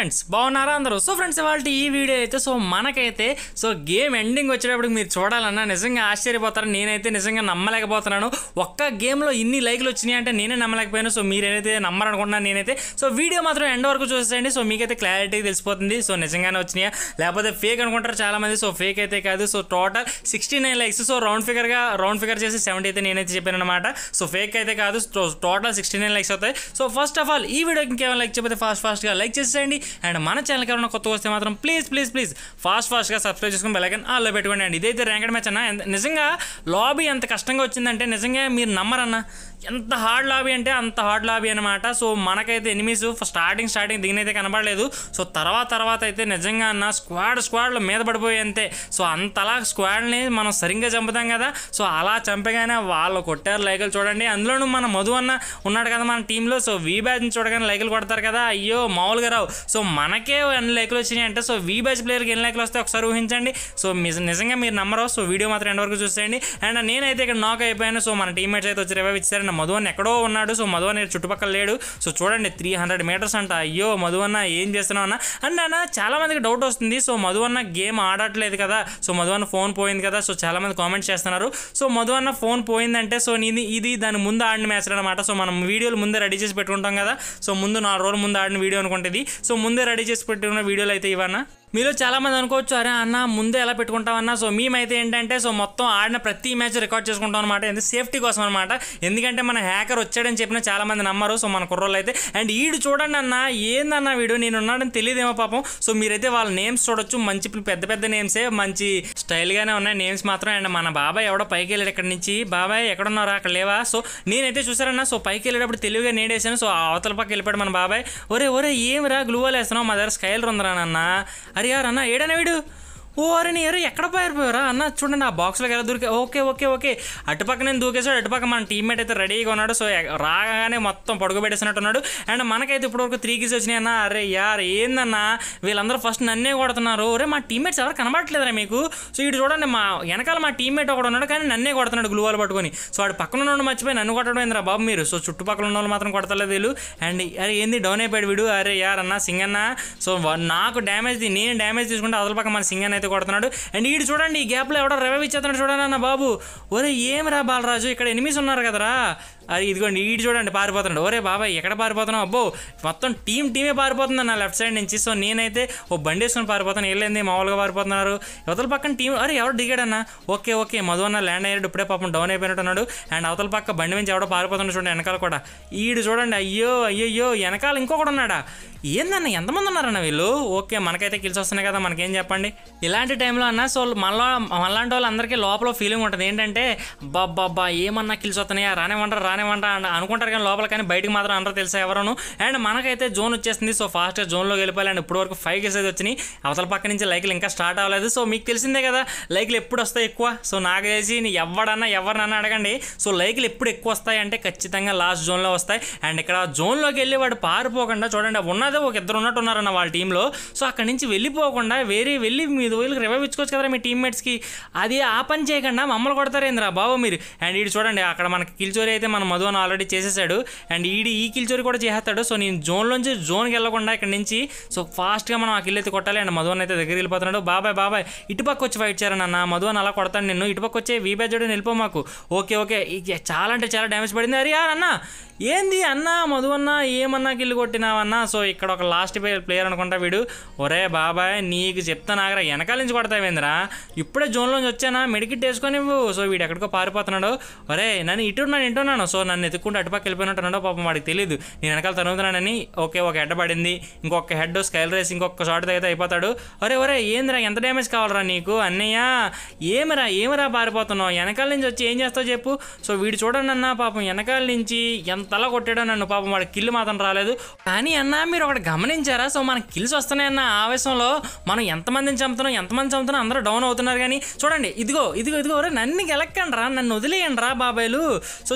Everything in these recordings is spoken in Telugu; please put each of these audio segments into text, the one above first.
ఫ్రెండ్స్ బాగున్నారా అందరూ సో ఫ్రెండ్స్ ఇవాళ ఈ వీడియో అయితే సో మనకైతే సో గేమ్ ఎండింగ్ వచ్చేటప్పుడు మీరు చూడాలన్నా నిజంగా ఆశ్చర్యపోతారు నేనైతే నిజంగా నమ్మలేకపోతున్నాను ఒక్క గేమ్లో ఇన్ని లైక్లు వచ్చినాయి అంటే నేనే నమ్మలేకపోయాను సో మీరైతే నమ్మరనుకుంటున్నాను నేనైతే సో వీడియో మాత్రం ఎండ్ వరకు చూసేయండి సో మీకైతే క్లారిటీ తెలిసిపోతుంది సో నిజంగానే వచ్చినాయా లేకపోతే ఫేక్ అనుకుంటారు చాలా మంది సో ఫేక్ అయితే కాదు so total sixty nine likes so round ఫిగర్గా రౌండ్ ఫిగర్ చేసి సెవెంటీ అయితే నేనైతే చెప్పాను అనమాట సో ఫేక్ అయితే కాదు టోటల్ సిక్స్టీ నైన్ లైక్స్ అవుతాయి సో ఫస్ట్ ఆఫ్ ఆల్ ఈ వీడియోకి ఇంకేమైనా లైక్ చెప్పితే ఫాస్ట్ ఫాస్ట్గా లైక్ చేసేయండి అండ్ మన ఛానల్కి ఎవరైనా కొత్త వస్తే మాత్రం ప్లీజ్ ప్లీజ్ ప్లీజ్ ఫాస్ట్ ఫాస్ట్గా సబ్స్క్రైబ్ చేసుకుని బెలైకన్ ఆల్లో పెట్టుకోండి అండి ఇదైతే ర్యాంకెడ్ మ్యాచ్ అన్న ఎంత- నిజంగా లాబీ ఎంత కష్టంగా వచ్చిందంటే నిజంగా మీరు నమ్మరన్న ఎంత హార్డ్ లాబీ అంటే అంత హార్డ్ లాబీ అనమాట సో మనకైతే ఎనిమిస్ స్టార్టింగ్ స్టార్టింగ్ దిగినైతే కనబడలేదు సో తర్వాత తర్వాత అయితే నిజంగా అన్న స్క్వాడ్ స్క్వాడ్లో మీద పడిపోయి అంతే సో అంతలా స్క్వాడ్ని మనం సరిగ్గా చంపుతాం కదా సో అలా చంపగానే వాళ్ళు కొట్టారు లైకులు చూడండి అందులోనూ మన మధు అన్న ఉన్నాడు కదా మన టీంలో సో వీ బ్యాచ్ని చూడగానే లైకులు కొడతారు కదా అయ్యో మామూలుగా రావు సో మనకే ఎన్ని లైకులు వచ్చినాయి అంటే సో వీ బ్యాచ్ ప్లేయర్కి ఎన్ని లైకులు వస్తే ఒకసారి ఊహించండి సో నిజ- నిజంగా మీరు నమ్మరు సో వీడియో మాత్రం ఎండ్ వరకు చూసేయండి అండ్ నేనైతే ఇక్కడ నాక్ అయిపోయాను సో మన టీమ్మేట్స్ అయితే వచ్చి రివైవ్ ఇచ్చారు నా మధు అన్న ఎక్కడో ఉన్నాడు సో మధు అన్న చుట్టుపక్కల లేడు సో చూడండి త్రీ హండ్రెడ్ మీటర్స్ అంట అయ్యో మధు అన్న ఏం చేస్తున్నావు అన్న అండ్ అన్న చాలా మందికి డౌట్ వస్తుంది సో మధు అన్న గేమ్ ఆడట్లేదు కదా సో మధు అన్న ఫోన్ పోయింది కదా సో చాలా మంది కామెంట్ చేస్తున్నారు సో మధు అన్న ఫోన్ పోయిందంటే సో ఇది ఇది దాని ముందు ఆడిన మ్యాచ్ అనమాట సో మనం వీడియోలు ముందే రెడీ చేసి పెట్టుకుంటాం కదా సో ముందు నాలుగు రోజుల ముందు ఆడిన వీడియో అనుకుంటుంది సో ముందే రెడీ చేసి పెట్టుకున్న వీడియోలు అయితే ఇవన్నా మీలో చాలా మంది అనుకోవచ్చు అరే అన్న ముందే ఎలా పెట్టుకుంటామన్నా సో మేమైతే ఏంటంటే సో మొత్తం ఆడిన ప్రతి మ్యాచ్ రికార్డ్ చేసుకుంటాం అనమాట ఎందుకు సేఫ్టీ కోసం అనమాట ఎందుకంటే మన హ్యాకర్ వచ్చాడని చెప్పిన చాలా మంది నమ్మరు సో మన కుర్రోళ్ళు అయితే అండ్ ఈడు చూడండి అన్న ఏందన్న వీడు నేను ఉన్నాడని తెలియదేమో పాపం సో మీరైతే వాళ్ళ నేమ్స్ చూడొచ్చు మంచి పెద్ద పెద్ద నేమ్సే మంచి స్టైల్గానే ఉన్నాయి నేమ్స్ మాత్రం అండ్ మన బాబాయ్ ఎవడో పైకి వెళ్ళాడు ఇక్కడ నుంచి బాబాయ్ ఎక్కడున్నారా అక్కడ లేవా సో నేనైతే చూసారన్నా సో పైకి వెళ్ళేటప్పుడు తెలివిగా నేడేసాను సో అవతల పక్క వెళ్ళిపోయాడు మన బాబాయ్ ఒరే ఒరే ఏమిరా గ్లూవాల్ వేస్తున్నావు మా దగ్గర స్కైల్ ఉందిరా నాన్న అరే యార్ అన్న ఏడనా వీడు ఓ అరే నీ ఎవరు ఎక్కడ పారిపోయారా అన్న చూడండి ఆ బాక్స్లోకి ఎలా దూరికే ఓకే ఓకే ఓకే అటుపక్క నేను దూకేసాడు అటుపక్క మన టీమ్మేట్ అయితే రెడీగా ఉన్నాడు సో ఎ- రాగానే మొత్తం పడుకోబెట్టేసినట్టు ఉన్నాడు అండ్ మనకైతే ఇప్పటివరకు త్రీ కిస్ వచ్చినాయి అన్న అరే యార్ ఏందన్నా వీళ్ళందరూ ఫస్ట్ నన్నే కొడుతున్నారు ఒరే మా టీమ్మేట్స్ ఎవరు కనబడట్లేదురా మీకు సో ఇటు చూడండి మా వెనకాల మా టీమ్మేట్ ఒకడు ఉన్నాడు కానీ నన్నే కొడుతున్నాడు గ్లూవాల్ పట్టుకొని సో వాడు పక్కన ఉన్నవాడు మర్చిపోయి నన్ను కొట్టడం ఏందిరా బాబు మీరు సో చుట్టుపక్కల ఉన్న వాళ్ళు మాత్రం కొడతలేదు వీళ్ళు అండ్ అరే ఏంది డౌన్ అయిపోయాడు వీడు అరే యార్ అన్న సింగన్న సో వా- నాకు డ్యామేజ్ నేను డ్యామేజ్ తీసుకుంటే అవతల పక్క మన సింగన్ అయితే కొడుతున్నాడు అండ్ ఈడు చూడండి ఈ గ్యాప్లో ఎవడో రెవెవ్ ఇచ్చేస్తున్నాడు చూడండి అన్న బాబు ఒరే ఏమిరా బాలరాజు ఇక్కడ ఎనిమిస్ ఉన్నారు కదరా అది ఇదిగోండి ఈడు చూడండి పారిపోతున్నాడు ఒరే బాబాయ్ ఎక్కడ పారిపోతున్నావు అబ్బో మొత్తం టీం టీమే పారిపోతుంది నా లెఫ్ట్ సైడ్ నుంచి సో నేనైతే ఓ బండి వేసుకొని పారిపోతాను వెళ్ళింది మామూలుగా పారిపోతున్నారు అవతల పక్కన టీం అరే ఎవరు దిగాడన్న ఓకే ఓకే మధు అన్న ల్యాండ్ అయ్యాడు ఇప్పుడే పాపం డౌన్ అయిపోయినట్టు ఉన్నాడు అండ్ అవతల పక్క బండి నుంచి ఎవడో పారిపోతున్నాడు చూడండి వెనకాల కూడా ఈడు చూడండి అయ్యో అయ్యయ్యో వెనకాల ఇంకొకడు ఉన్నాడా ఏందన్న ఎంతమంది ఉన్నారన్న వీళ్ళు ఓకే మనకైతే కిల్స్ వస్తున్నాయి కదా మనకేం చెప్పండి ఇలాంటి టైంలో అన్న సో మళ్ళా మళ్ళాంటి వాళ్ళందరికీ లోపల ఫీలింగ్ ఉంటుంది ఏంటంటే బాబ్బా ఏమన్నా కిల్స్ వస్తున్నాయా రానివ్వంటారా రానివ్వంటారా అని అనుకుంటారు కానీ లోపల కానీ బయటికి మాత్రం అందరూ తెలుసా ఎవరును అండ్ మనకైతే జోన్ వచ్చేసింది సో ఫాస్ట్గా జోన్లోకి వెళ్ళిపోయాలి అండ్ ఇప్పుడు వరకు ఫైవ్ కేసెస్ వచ్చినాయి అవతల పక్క నుంచి లైక్లు ఇంకా స్టార్ట్ అవ్వలేదు సో మీకు తెలిసిందే కదా లైక్లు ఎప్పుడు వస్తాయి ఎక్కువ సో నాకు తెలిసి నీ ఎవడన్నా ఎవరినన్నా అడగండి సో లైక్లు ఎప్పుడు ఎక్కువ వస్తాయి అంటే ఖచ్చితంగా లాస్ట్ జోన్లో వస్తాయి అండ్ ఇక్కడ జోన్లోకి వెళ్ళి వాడు పారిపోకుండా చూడండి ఉన్నదే ఒక ఇద్దరు ఉన్నట్టు ఉన్నారన్న వాళ్ళ టీంలో సో అక్కడి నుంచి వెళ్ళిపోకుండా వేరే వెళ్ళి మీ వీళ్ళకి రివైవ్ ఇచ్చుకోవచ్చు కదా మీ టీమ్మేట్స్కి అది ఆ పని చేయకుండా మమ్మల్ని కొడతారేంద్రా బాబు మీరు అండ్ ఈడు చూడండి అక్కడ మనకి కిల్చోరి అయితే మన మధు అని ఆల్రెడీ చేసేసాడు అండ్ ఈడి ఈ కిల్చోరి కూడా చేసేస్తాడు సో నేను జోన్లోంచి జోన్కి వెళ్ళకుండా ఇక్కడ నుంచి సో ఫాస్ట్గా మనం ఆ కిల్ అయితే కొట్టాలి అండ్ మధు అని అయితే దగ్గరికి వెళ్ళిపోతున్నాడు బాబాయ్ బాబాయ్ ఇటుపక్క వచ్చి ఫైట్ చేయారన్న మధు అని అలా కొడతాను నిన్ను ఇటుపక్క వచ్చే వీబే జోడి వెళ్ళిపో మాకు ఓకే ఓకే ఇక చాలా అంటే చాలా డ్యామేజ్ పడింది అరే యార్ అన్న ఏంది అన్న మధు అన్న ఏమన్నా కిల్లు కొట్టినావన్నా సో ఇక్కడ ఒక లాస్ట్ ప్లేయర్ అనుకుంటా వీడు ఒరే బాబాయ్ నీకు చెప్తా నాగరా వెనకాల నుంచి కొడతావేంద్రా ఇప్పుడే జోన్లోంచి వచ్చానా మెడికిట్ వేసుకొని ఇవ్వు సో వీడు ఎక్కడికో పారిపోతున్నాడు ఒరే నన్ను ఇటు నన్ను ఇంటున్నాను సో నన్ను ఎత్తుకుంటూ అటుపక్క వెళ్ళిపోయినట్టున్నాడో పాపం వాడికి తెలియదు నేను వెనకాల తరుగుతున్నానని ఓకే ఒక హెడ్ పడింది ఇంకొక హెడ్ స్కైల్ రేస్ ఇంకొక షాట్ అయితే అయిపోతాడు ఒరే ఒరే ఏందిరా ఎంత డ్యామేజ్ కావాలరా నీకు అన్నయ్య ఏమిరా ఏమిరా పారిపోతున్నావు వెనకాల నుంచి వచ్చి ఏం చేస్తావు చెప్పు సో వీడు చూడండి అన్న పాపం వెనకాల నుంచి ఎంతలా కొట్టాడో నన్ను పాపం వాడి కిల్లు మాత్రం రాలేదు కానీ అన్న మీరు ఒకటి గమనించారా సో మన కిల్స్ వస్తున్నాయన్న ఆవేశంలో మనం ఎంతమందిని చంపుతున్నాం ఎంతమంది చంపుతున్నాం అందరూ డౌన్ అవుతున్నారు కానీ చూడండి ఇదిగో ఇదిగో ఇదిగో ఒరే నన్ను గెలక్కండి రా నన్ను వదిలేయండి రా బాబాయ్లు సో చూడండి మన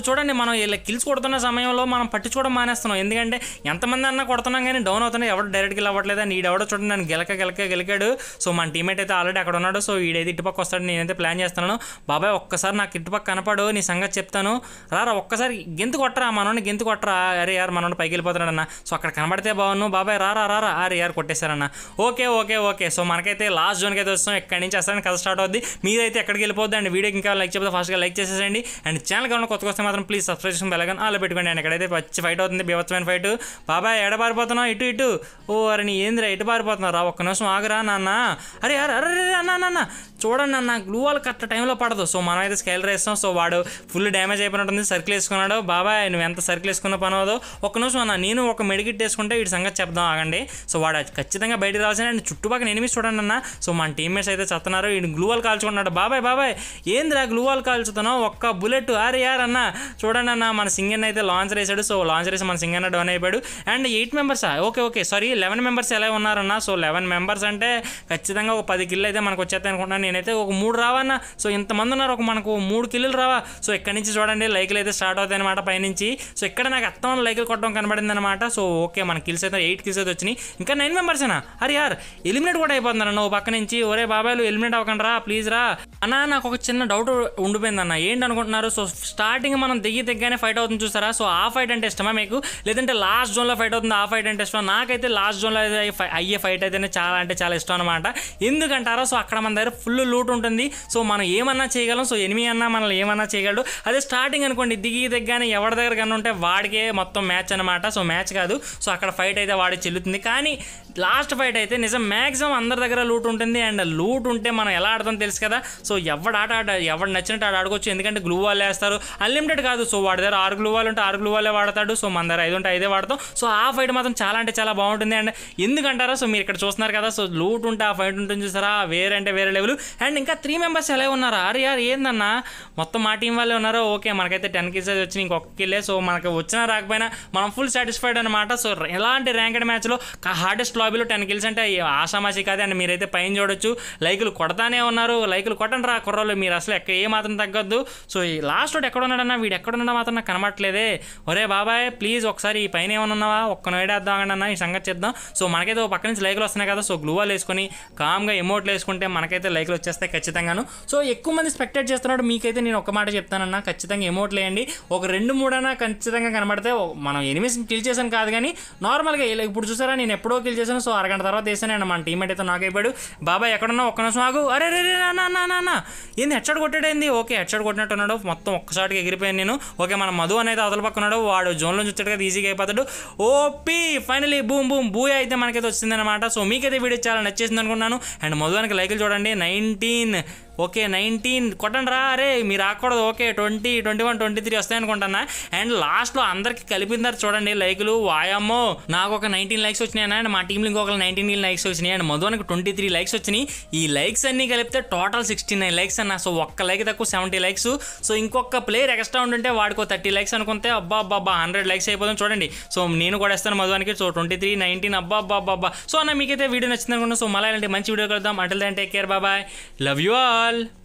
మనం ఇలా కిల్స్ కొడుతున్న సమయంలో మనం పట్టించుకోవడం మానేస్తున్నాం ఎందుకంటే ఎంతమంది అన్నా కొడుతున్నాం కానీ డౌన్ అవుతున్నాయి ఎవరు డైరెక్ట్ కిల్ అవ్వట్లేదు అని ఈడెవడో చూడండి నన్ను గెలక గెలక గెలికాడు సో మన టీమేట్ అయితే ఆల్రెడీ అక్కడ ఉన్నాడు సో ఈడైతే ఇటుపక్క వస్తాడు నేనైతే ప్లాన్ చేస్తున్నాను బాబాయ్ ఒక్కసారి నాకు ఇటుపక్క కనపడు నీ సంగతి చెప్తాను రారా ఒక్కసారి గెంతు కొట్టరా మనోడిని గెంతు కొట్టరా అరే యార్ మనోడు పైకి వెళ్ళిపోతున్నాడు అన్న సో అక్కడ కనబడితే బాగున్నాను బాబాయ్ రారా రారా అరే యార్ కొట్టేశారన్న ఓకే ఓకే ఓకే సో మనకైతే లాస్ట్ జోన్కి అయితే వస్తాం ఎక్కడి నుంచి వస్తారని కథ స్టార్ట్ అవుద్ది మీరైతే ఎక్కడికి వెళ్ళిపోద్ది అండ్ వీడియోకి ఇంకా లైక్ చెప్తే ఫాస్ట్గా లైక్ చేసేసండి అండ్ ఛానల్ కావాలి కొత్తగా వస్తే మాత్రం ప్లీజ్ సబ్స్క్రైబ్ చేసుకుని బెల్లగాని అలా పెట్టుకోండి అండ్ ఎక్కడైతే వచ్చి ఫైట్ అవుతుంది బీభత్సమైన ఫైట్ బాబాయ్ ఎడ పారిపోతున్నావు ఇటు ఇటు ఓ అరే నీ ఏందిరా ఇటు పారిపోతున్నావు రా ఒక్క నిమిషం ఆగురా నాన్న అరే అరే అరే అరే, అన్న నాన్న చూడండి అన్న గ్లూ వాల్ కరెక్ట్ టైంలో పడదు సో మనం అయితే స్కైల్ వేస్తాం సో వాడు ఫుల్ డ్యామేజ్ అయిపోయినట్టుంది సర్కిల్ వేసుకున్నాడు బాబాయ్ నువ్వు ఎంత సర్కిల్ వేసుకున్న పని అవదో ఒక్క నిమిషం అన్న నేను ఒక మెడికిట్ వేసుకుంటే వీడి సంగతి చెప్దాం ఆగండి సో వాడు ఖచ్చితంగా బయటికి రావాల్సిన అండ్ చుట్టుపక్కల ఎనిమిస్ చూడండి అన్న సో మన టీమ్మేట్స్ అయితే చెప్తున్నారు వీడు గ్లూ వాల్ కాల్చుకున్నాడు బాబాయ్ బాబాయ్ ఏందిరా గ్లూ వాల్ కాల్చుతున్నావు ఒక్క బుల్లెట్ ఆరే యార్ అన్న చూడండి అన్న మన సింగన్ అయితే లాంచర్ వేసాడు సో లాంచర్ వేసి మన సింగన్ డౌన్ అయిపోయాడు అండ్ ఎయిట్ మెంబర్సా okay okay sorry eleven members ఎలా ఉన్నారన్న సో లెవెన్ మెంబర్స్ అంటే ఖచ్చితంగా ఒక పది కిల్లు అయితే మనకు వచ్చేస్తాయి అనుకుంటున్నాను నేనైతే ఒక మూడు రావన్న సో ఇంతమంది ఉన్నారు ఒక మనకు మూడు కిల్లులు రావా సో ఇక్కడ నుంచి చూడండి లైకులు అయితే స్టార్ట్ అవుతాయి అనమాట పైనుంచి సో ఇక్కడ నాకు అత్తం లైకులు కొట్టడం కనబడింది అనమాట సో ఓకే మన కిల్స్ అయితే ఎయిట్ కిల్స్ అయితే వచ్చినాయి ఇంకా నైన్ మెంబర్సేనా అరే యార్ ఎలిమినేట్ కూడా అయిపోతున్నారు నువ్వు పక్క నుంచి ఒరే బాబాయ్లు ఎలిమినేట్ అవ్వకండి రా ప్లీజ్ రా అన్న నాకు ఒక చిన్న డౌట్ ఉండిపోయింది అన్న ఏంటి అనుకుంటున్నారు సో స్టార్టింగ్ మనం దిగి దిగ్గానే ఫైట్ అవుతుంది చూసారా సో ఆ ఫైట్ అంటే ఇష్టమా మీకు లేదంటే లాస్ట్ జోన్లో ఫైట్ అవుతుంది ఆ ఫైట్ అంటే ఇష్టమా నాకైతే లాస్ట్ జోన్లో అయితే ఫై- అయ్యే ఫైట్ అయితేనే చాలా అంటే చాలా ఇష్టం అనమాట ఎందుకంటారా సో అక్కడ మన దగ్గర ఫుల్ లూట్ ఉంటుంది సో మనం ఏమన్నా చేయగలం సో ఎనిమి అన్నా మనల్ని ఏమన్నా చేయగలడు అదే స్టార్టింగ్ అనుకోండి దిగి దిగ్గానే ఎవరి దగ్గర కన్నా ఉంటే వాడికే మొత్తం మ్యాచ్ అనమాట సో మ్యాచ్ కాదు సో అక్కడ ఫైట్ అయితే వాడి చెల్లుతుంది కానీ లాస్ట్ ఫైట్ అయితే నిజం మ్యాక్సిమం అందరి దగ్గర లూట్ ఉంటుంది అండ్ లూట్ ఉంటే మనం ఎలా ఆడతాం తెలుసు కదా సో ఎవడు ఆట ఆడ ఎవడు నచ్చినట్టు ఆడ ఆడుకోవచ్చు ఎందుకంటే గ్లూ వాల్ వేస్తారు అన్లిమిటెడ్ కాదు సో వాడి దగ్గర ఆరు గ్లూ వాల్ ఉంటే ఆరు గ్లూ వాలే వాడతాడు సో మన దగ్గర ఐదు ఉంటే ఐదే వాడతాం సో ఆ ఫైట్ మాత్రం చాలా అంటే చాలా బాగుంటుంది అండ్ ఎందుకంటారా సో మీరు ఇక్కడ చూస్తున్నారు కదా సో లూట్ ఉంటే ఆ ఫైట్ ఉంటుంది చూసారా వేరే అంటే వేరే లెవెల్ అండ్ ఇంకా త్రీ మెంబర్స్ ఎలా ఉన్నారా అరే యార్ ఏందన్నా మొత్తం మా టీం వాళ్ళే ఉన్నారో ఓకే మనకైతే టెన్ కిల్స్ అయితే వచ్చి ఇంకొక కిల్లే సో మనకు వచ్చినా రాకపోయినా మనం ఫుల్ సాటిస్ఫైడ్ అనమాట సో ఎలాంటి ర్యాంకెడ్ మ్యాచ్లో హార్డెస్ట్ లాబీలో టెన్ కిల్స్ అంటే ఆషామాషి కాదు అండ్ మీరైతే పైన చూడొచ్చు లైకులు కొడతానే ఉన్నారు లైకులు కొట్టండి రా కుర్రోళ్ళు మీరు అసలు ఎక్కడ ఏ మాత్రం తగ్గొద్దు సో ఈ లాస్ట్ వాడు ఎక్కడ ఉన్నాడన్నా వీడు ఎక్కడ ఉన్నాడో మాత్రం నాకు కనబడట్లేదే ఒరే బాబాయ్ ప్లీజ్ ఒకసారి ఈ పైన ఏమైనా ఉన్నావా ఒక్క నోడేద్దాం అన్న ఈ సంగతి చేద్దాం సో మనకైతే ఒక పక్క నుంచి లైకులు వస్తున్నాయి కదా సో గ్లూవాల్ వేసుకొని కామ్గా ఎమోట్లు వేసుకుంటే మనకైతే లైకులు వచ్చేస్తాయి ఖచ్చితంగాను సో ఎక్కువ మంది స్పెక్టేట్ చేస్తున్నాడు మీకైతే నేను ఒక మాట చెప్తానన్నా ఖచ్చితంగా ఎమోట్లు వేయండి ఒక రెండు మూడైనా ఖచ్చితంగా కనబడితే ఓ- మనం ఎనిమిస్ కిల్ చేశాను కాదు కానీ నార్మల్గా ఇలా ఇప్పుడు చూసారా నేను ఎప్పుడో కిల్ చేశాను సో అరగంట తర్వాత వేసాను అండ్ మన టీమేట్ అయితే నాకు అయిపోయాడు బాబాయ్ ఎక్కడున్నా ఒక్క నిమిషం ఆగు అరే రే రే నా నా నా నా నా ఏంది హెడ్షాట్ కొట్టాడేంది ఓకే హెడ్షాట్ కొట్టినట్టు ఉన్నాడు మొత్తం ఒక్కసారికి ఎగిరిపోయాను నేను ఓకే మన మధు అనేది అవతల పక్క ఉన్నాడు వాడు జోన్లో చూచాడు కదా ఈజీగా అయిపోతాడు ఓపీ ఫైనలీ బూమ్ బూమ్ బూయ్ అయితే మనకైతే వచ్చిందనమాట సో మీకైతే వీడియో చాలా నచ్చేసింది అనుకున్నాను అండ్ మధువానికి లైకులు చూడండి నైన్టీన్ ఓకే నైన్టీన్ కొట్టండి రా అరే మీరు రాకూడదు okay twenty twenty one twenty three వస్తాయి అనుకుంటున్నా అండ్ లాస్ట్లో అందరికి కలిపిందారు చూడండి లైకులు వాయమ్మో నాకు ఒక నైన్టీన్ లైక్స్ వచ్చినాయి అండ్ మా టీంలో ఇంకొక నైన్టీన్ లైక్స్ వచ్చినాయి అండ్ మధువానికి ట్వంటీ త్రీ లైక్స్ వచ్చినాయి ఈ లైక్స్ అన్ని కలిపితే టోటల్ సిక్స్టీ నైన్ లైక్స్ అన్న సో ఒక్క లైక్ తక్కువ సెవెంటీ లైక్స్ సో ఇంకొక ప్లేయర్ ఎక్స్ట్రా ఉంటుంటే వాడికో థర్టీ లైక్స్ అనుకుంటే అబ్బా అబ్బా అబ్బా హండ్రెడ్ లైక్స్ అయిపోతుంది చూడండి సో నేను కూడా ఇస్తాను మధువానికి సో ట్వంటీ త్రీ నైన్టీన్ అబ్బా అబ్బా అబ్బా అబ్బా సో అన్న మీకైతే వీడియో నచ్చింది అనుకుంటున్నా సో మళ్ళీ ఇలాంటి మంచి వీడియో కలుద్దాం అంటే టేక్ కేర్ బాబాయ్ లవ్ యూ ఆల్